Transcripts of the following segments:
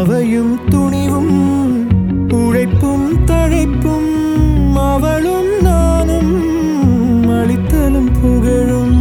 அவையும் துணிவும் உழைப்பும் தழைப்பும் அவளும் நானும் அளித்தலும் புகழும்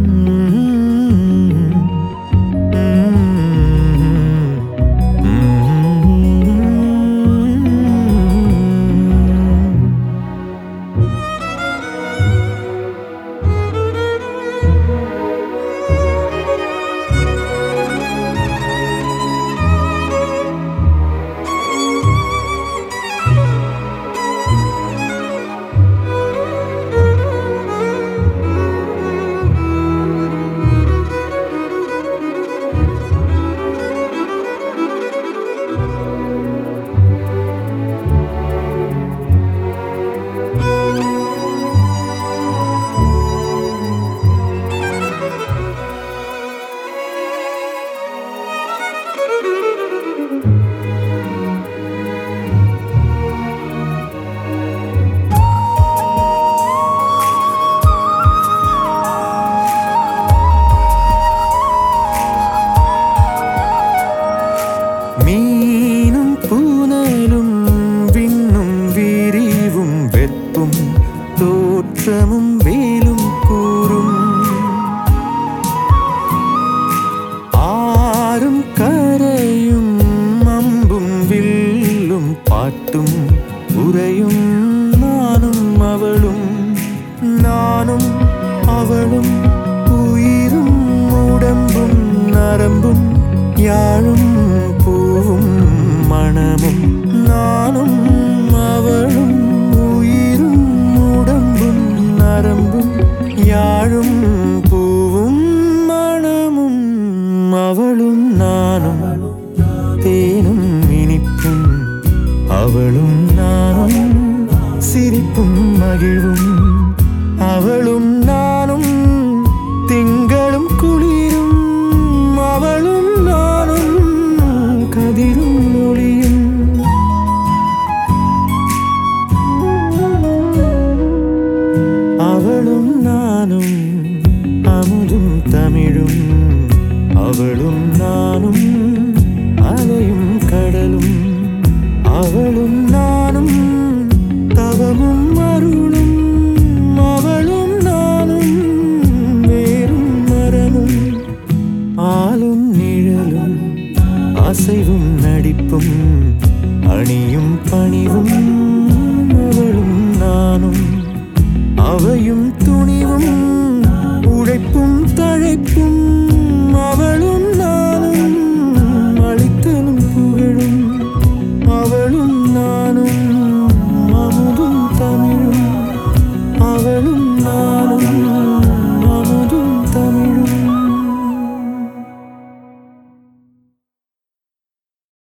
மீனும் பூனலும் விண்ணும் விரிவும் வெப்பும் தோற்றமும் வேலும் கூறும் ஆறும் கரையும் அம்பும் வில்லும் பாட்டும் உரையும் நானும் அவளும் நானும் அவளும் உயிரும் உடம்பும் நரம்பும் யாழும் பூவும் மணமும் நானும் அவளும் உயிரும் உடம்பும் நரம்பும் யாழும் பூவும் மணமும் அவளும் நானும் தேனும் இனிப்பும் அவளும் நானும் சிரிப்பும் மகிழ்வும் அவளும் நானும் திங்களும் குளிரும் அவளும் நானும் கதிரும் ஒளியும் அவளும் நானும் அமுதும் தமிழும் அவளும் நானும் அலையும் கடலும் அவளும் நானும் தவமும் அருளும் அவளும் நானும் வேறும் மரமும் ஆளும் நிழலும் அசைவும் நடிப்பும் அணியும் பணிவும் அவளும் நானும் அவையும் துணிவும் உழைப்பும் தழைப்பும் அவளும் நானும் அளித்தலும் புகழும் அவளும் நானும் அமுதும் தமிழும் அவளும் நானும்